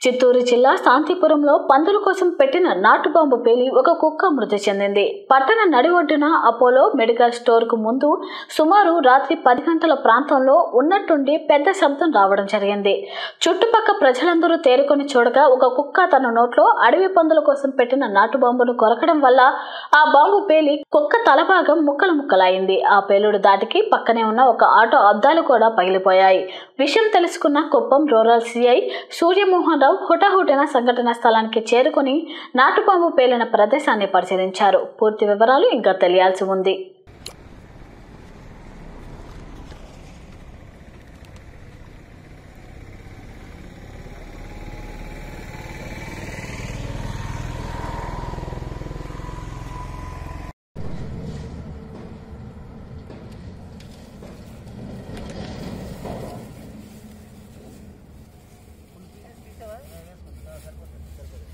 చిత్తూరు జిల్లా శాంతిపురంలో పందుల కోసం పెట్టిన నాటు బాంబు పేలి ఒక కుక్క మృతి చెందింది పట్టణ నడి ఒడ్డున అపోలో మెడికల్ స్టోర్ కు ముందు సుమారు రాత్రి పది గంటల ప్రాంతంలో ఉన్నట్టుండి పెద్ద శబ్దం రావడం జరిగింది చుట్టుపక్క ప్రజలందరూ తేరుకొని చూడగా ఒక కుక్క తన నోట్లో అడవి పందుల కోసం పెట్టిన నాటు బాంబును కొరకడం వల్ల ఆ బాంబు పేలి కుక్క తలభాగం ముక్కలు ముక్కలైంది ఆ పేలుడు దాటికి పక్కనే ఉన్న ఒక ఆటో అద్దాలు కూడా పగిలిపోయాయి విషయం తెలుసుకున్న కుప్పం రూరల్ సిఐ సూర్యమోహన్ రావు హుటాహుటిన సంఘటన స్థలానికి చేరుకుని నాటుపాము పేలిన ప్రదేశాన్ని పరిశీలించారు పూర్తి వివరాలు ఇంకా తెలియాల్సి ఉంది